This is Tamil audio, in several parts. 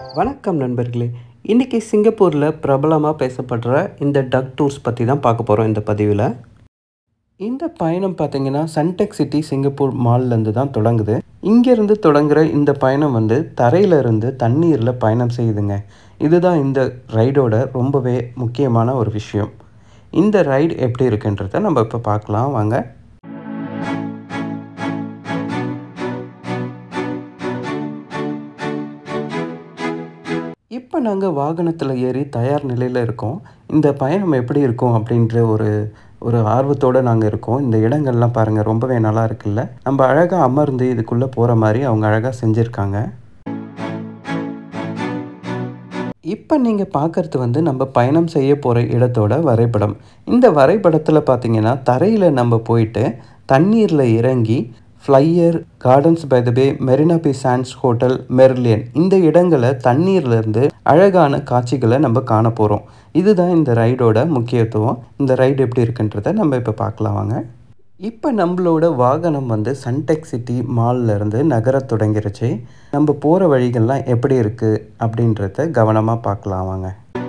வணக்கம் நண்பர்களே இன்றைக்கி சிங்கப்பூரில் பிரபலமாக பேசப்படுற இந்த டக் டூர்ஸ் பற்றி தான் பார்க்க போகிறோம் இந்த பதிவில் இந்த பயணம் பார்த்தீங்கன்னா சன்டெக் சிட்டி சிங்கப்பூர் மால்லேருந்து தான் தொடங்குது இங்கேருந்து தொடங்குற இந்த பயணம் வந்து தரையிலிருந்து தண்ணீரில் பயணம் செய்யுதுங்க இதுதான் இந்த ரைடோட ரொம்பவே முக்கியமான ஒரு விஷயம் இந்த ரைடு எப்படி இருக்குன்றதை நம்ம இப்போ பார்க்கலாம் வாங்க இப்போ நாங்கள் வாகனத்தில் ஏறி தயார் நிலையில் இருக்கோம் இந்த பயணம் எப்படி இருக்கும் அப்படின்ற ஒரு ஒரு ஆர்வத்தோடு நாங்கள் இருக்கோம் இந்த இடங்கள்லாம் பாருங்கள் ரொம்பவே நல்லா இருக்குல்ல நம்ம அழகாக அமர்ந்து இதுக்குள்ளே போகிற மாதிரி அவங்க அழகாக செஞ்சுருக்காங்க இப்போ நீங்கள் பார்க்குறது வந்து நம்ம பயணம் செய்ய போகிற இடத்தோட வரைபடம் இந்த வரைபடத்தில் பார்த்தீங்கன்னா தரையில் நம்ம போயிட்டு தண்ணீரில் இறங்கி flyer gardens by the bay Marina B sands hotel Merlion இந்த இடங்களை தண்ணீர்லேருந்து அழகான காட்சிகளை நம்ம காண போகிறோம் இதுதான் இந்த ரைடோட முக்கியத்துவம் இந்த ரைடு எப்படி இருக்குன்றதை நம்ம இப்போ பார்க்கலாம் வாங்க இப்போ நம்மளோட வாகனம் வந்து சன்டெக் சிட்டி மால்லேருந்து நகர தொடங்கிருச்சு நம்ம போகிற வழிகள்லாம் எப்படி இருக்குது அப்படின்றத கவனமாக பார்க்கலாம் வாங்க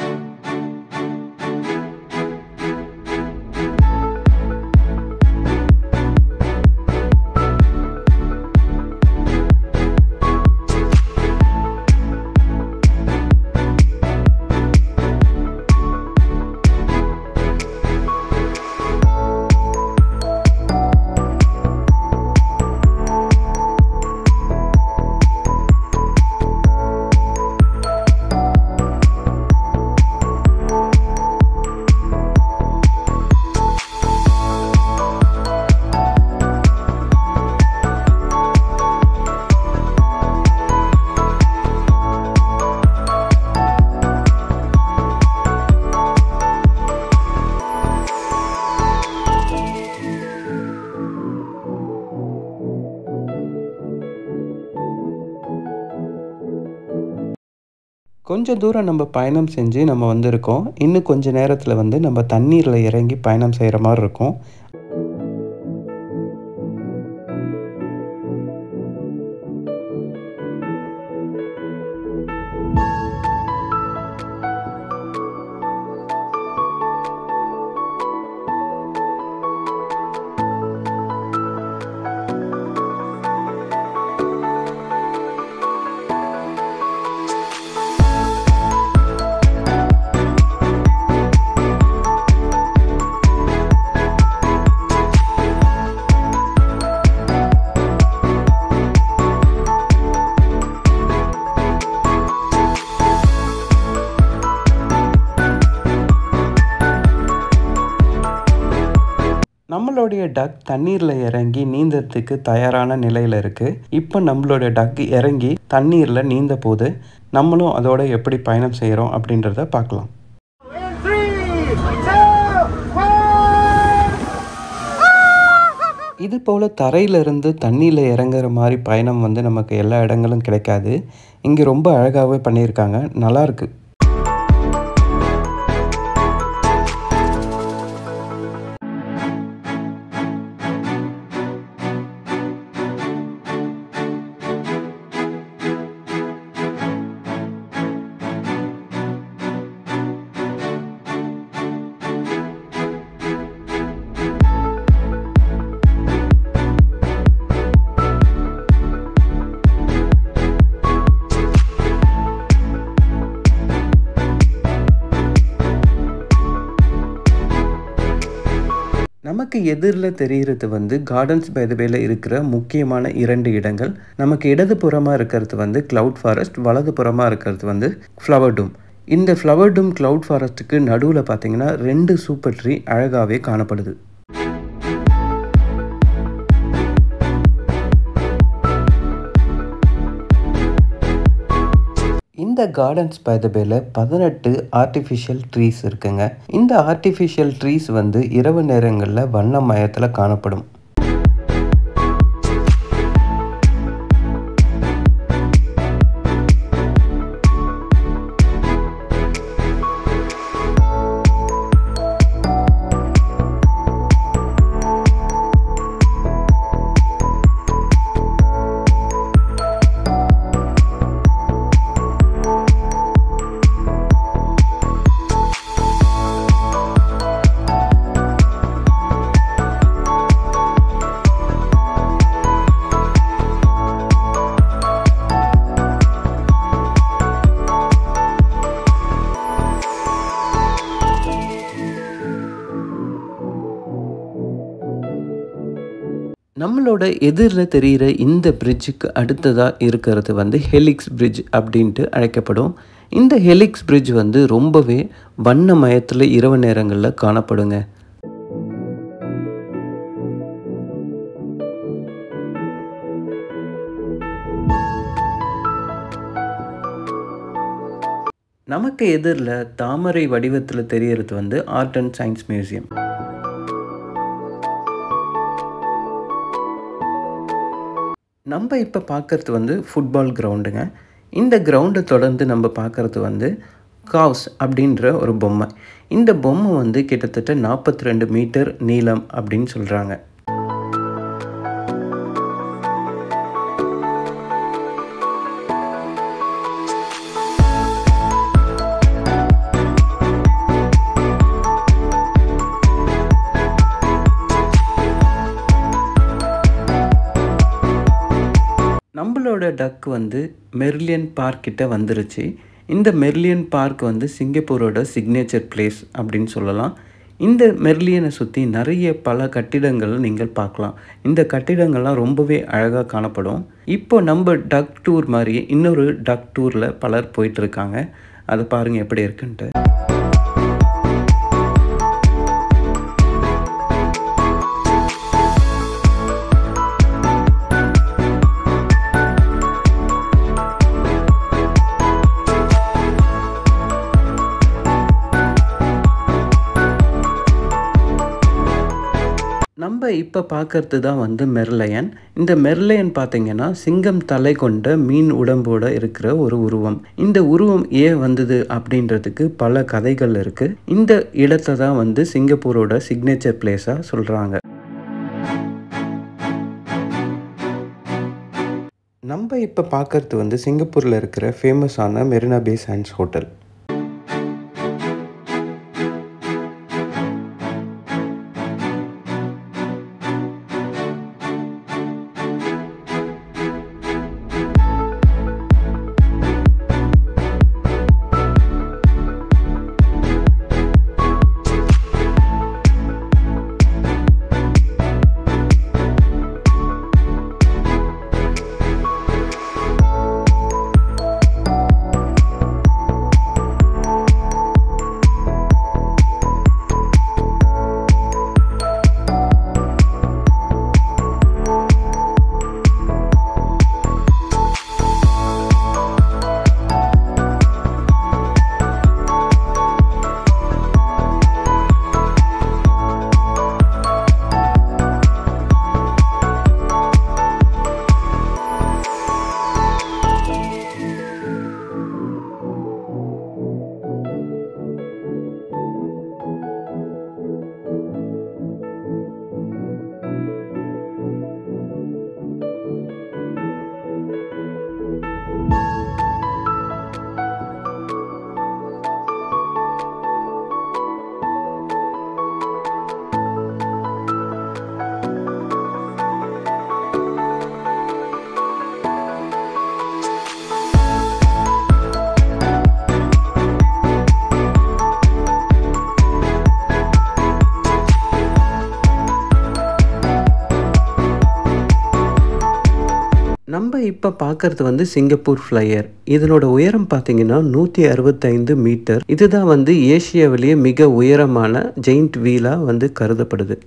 கொஞ்சம் தூரம் நம்ம பயணம் செஞ்சு நம்ம வந்திருக்கோம் இன்னும் கொஞ்ச நேரத்தில் வந்து நம்ம தண்ணீரில் இறங்கி பயணம் செய்கிற மாதிரி இருக்கும் நம்மளுடைய டக் தண்ணீரில் இறங்கி நீந்தறதுக்கு தயாரான நிலையில் இருக்குது இப்போ நம்மளோட டக் இறங்கி தண்ணீரில் நீந்த போது நம்மளும் அதோட எப்படி பயணம் செய்கிறோம் அப்படின்றத பார்க்கலாம் இது போல் தரையிலிருந்து தண்ணியில் இறங்குற மாதிரி பயணம் வந்து நமக்கு எல்லா இடங்களும் கிடைக்காது இங்கே ரொம்ப அழகாகவே பண்ணியிருக்காங்க நல்லாயிருக்கு நமக்கு எதிரில் தெரிகிறது வந்து கார்டன்ஸ் பை த வேல இருக்கிற முக்கியமான இரண்டு இடங்கள் நமக்கு இடதுபுறமாக இருக்கிறது வந்து கிளவுட் ஃபாரஸ்ட் வலதுபுறமாக இருக்கிறது வந்து ஃப்ளவர் டூம் இந்த ஃப்ளவர் டூம் கிளவுட் ஃபாரஸ்ட்டுக்கு நடுவில் பார்த்தீங்கன்னா ரெண்டு சூப்பர் ட்ரீ அழகாகவே காணப்படுது இந்த கார்டன்ஸ் பை த பேல பதினெட்டு ஆர்டிஃபிஷியல் ட்ரீஸ் இருக்குங்க இந்த ஆர்டிஃபிஷியல் ட்ரீஸ் வந்து இரவு நேரங்களில் வண்ண மயத்தில் காணப்படும் நம்மளோட எதிரில் தெரிகிற இந்த பிரிட்ஜுக்கு அடுத்ததாக இருக்கிறது வந்து ஹெலிக்ஸ் பிரிட்ஜ் அப்படின்ட்டு அழைக்கப்படும் இந்த ஹெலிக்ஸ் பிரிட்ஜ் வந்து ரொம்பவே வண்ண மயத்தில் இரவு நேரங்களில் காணப்படுங்க நமக்கு எதிரில் தாமரை வடிவத்தில் தெரியறது வந்து ஆர்ட் அண்ட் சயின்ஸ் மியூசியம் நம்ம இப்போ பார்க்குறது வந்து ஃபுட்பால் கிரவுண்டுங்க இந்த கிரவுண்டை தொடர்ந்து நம்ம பார்க்குறது வந்து காவ்ஸ் அப்படின்ற ஒரு பொம்மை இந்த பொம்மை வந்து கிட்டத்தட்ட நாற்பத்தி ரெண்டு மீட்டர் நீளம் அப்படின்னு சொல்கிறாங்க நம்மளோட டக் வந்து மெர்லியன் பார்க் கிட்ட வந்துருச்சு இந்த மெர்லியன் பார்க் வந்து சிங்கப்பூரோட சிக்னேச்சர் பிளேஸ் அப்படின்னு சொல்லலாம் இந்த மெர்லியனை சுற்றி நிறைய பல கட்டிடங்கள் நீங்கள் பார்க்கலாம் இந்த கட்டிடங்கள்லாம் ரொம்பவே அழகாக காணப்படும் இப்போ நம்ம டக் டூர் மாதிரி இன்னொரு டக் டூரில் பலர் போயிட்டுருக்காங்க அதை பாருங்கள் எப்படி இருக்குன்ட்டு நம்ம இப்போ பார்க்கறது தான் வந்து மெர்லையன் இந்த மெர்லையன் பார்த்தீங்கன்னா சிங்கம் தலை கொண்ட மீன் உடம்போட இருக்கிற ஒரு உருவம் இந்த உருவம் ஏன் வந்தது அப்படின்றதுக்கு பல கதைகள் இருக்குது இந்த இடத்த தான் வந்து சிங்கப்பூரோட சிக்னேச்சர் பிளேஸாக சொல்கிறாங்க நம்ம இப்போ பார்க்கறது வந்து சிங்கப்பூரில் இருக்கிற ஃபேமஸான மெரினா பே சாண்ட்ஸ் ஹோட்டல் நம்ம இப்போ பார்க்கறது வந்து சிங்கப்பூர் ஃப்ளையர் இதனோட உயரம் பார்த்தீங்கன்னா நூற்றி அறுபத்தைந்து மீட்டர் இதுதான் வந்து ஏசியாவிலேயே மிக உயரமான ஜெயிண்ட் வீலாக வந்து கருதப்படுது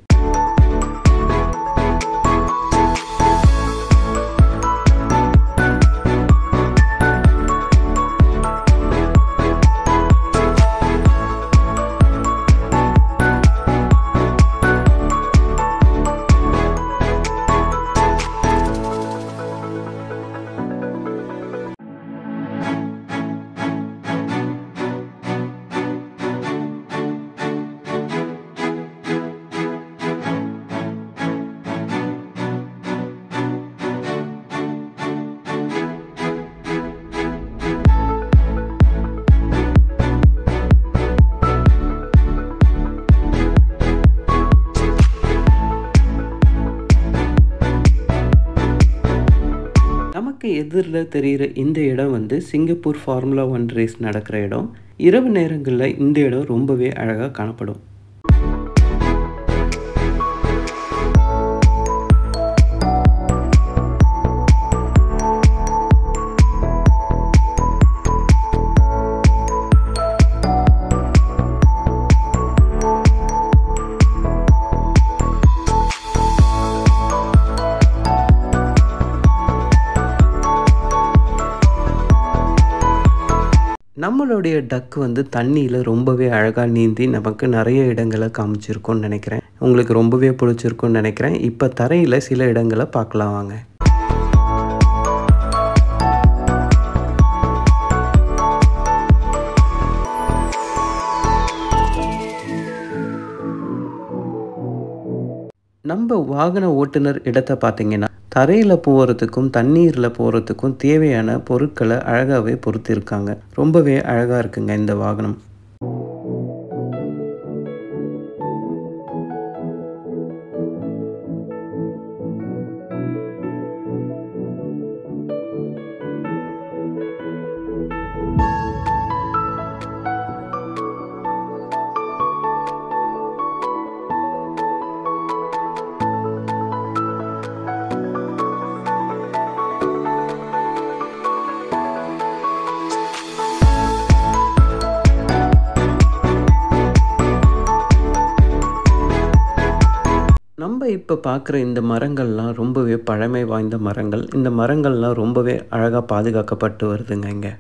நமக்கு எதிரில் தெரிகிற இந்த இடம் வந்து சிங்கப்பூர் ஃபார்முலா ஒன் ரேஸ் நடக்கிற இடம் இரவு நேரங்களில் இந்த இடம் ரொம்பவே அழகாக காணப்படும் நம்மளுடைய டக் வந்து தண்ணியில் ரொம்பவே அழகாக நீந்தி நமக்கு நிறைய இடங்களை காமிச்சிருக்கும்னு நினைக்கிறேன் உங்களுக்கு ரொம்பவே பிடிச்சிருக்கும்னு நினைக்கிறேன் இப்போ தரையில் சில இடங்களை பார்க்கலாம் வாங்க நம்ம வாகன ஓட்டுநர் இடத்தை பார்த்தீங்கன்னா தரையில் போகிறதுக்கும் தண்ணீரில் போகிறதுக்கும் தேவையான பொருட்களை அழகாகவே பொறுத்திருக்காங்க ரொம்பவே அழகாக இருக்குங்க இந்த வாகனம் நம்ம இப்போ பார்க்குற இந்த மரங்கள்லாம் ரொம்பவே பழமை வாய்ந்த மரங்கள் இந்த மரங்கள்லாம் ரொம்பவே அழகாக பாதுகாக்கப்பட்டு வருதுங்க இங்கே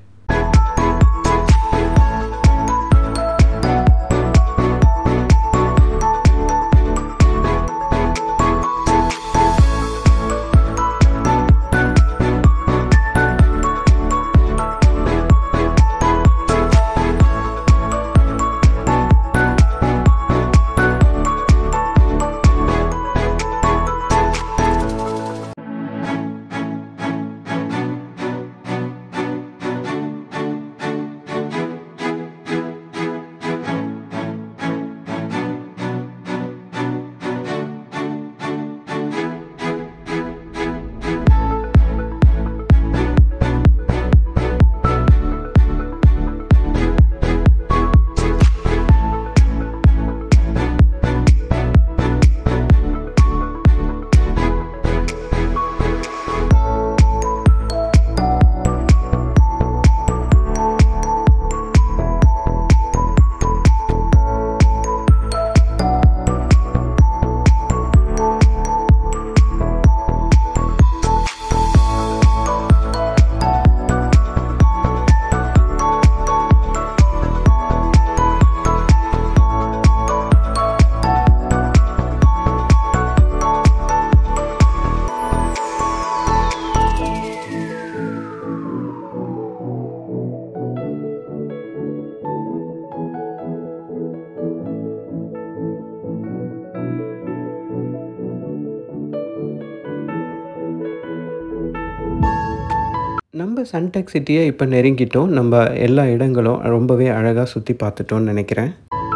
நம்ம சன்டெக் சிட்டியை இப்போ நெருங்கிட்டோம் நம்ம எல்லா இடங்களும் ரொம்பவே அழகாக சுற்றி பார்த்துட்டோம்னு நினைக்கிறேன்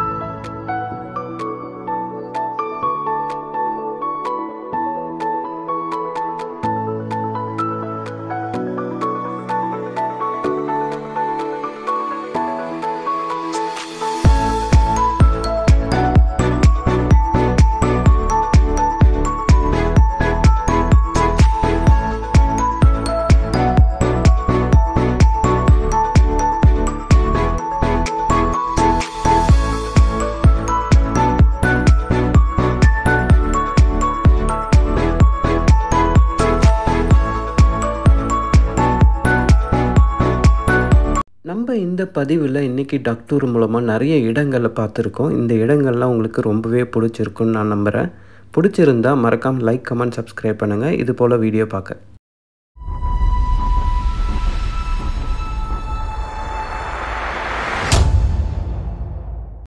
நம்ம இந்த பதிவில் இன்றைக்கி டாக்டர் மூலமாக நிறைய இடங்களை பார்த்துருக்கோம் இந்த இடங்கள்லாம் உங்களுக்கு ரொம்பவே பிடிச்சிருக்குன்னு நான் நம்புகிறேன் பிடிச்சிருந்தா மறக்காமல் லைக் கமெண்ட் சப்ஸ்கிரைப் பண்ணுங்கள் இது போல் வீடியோ பார்க்க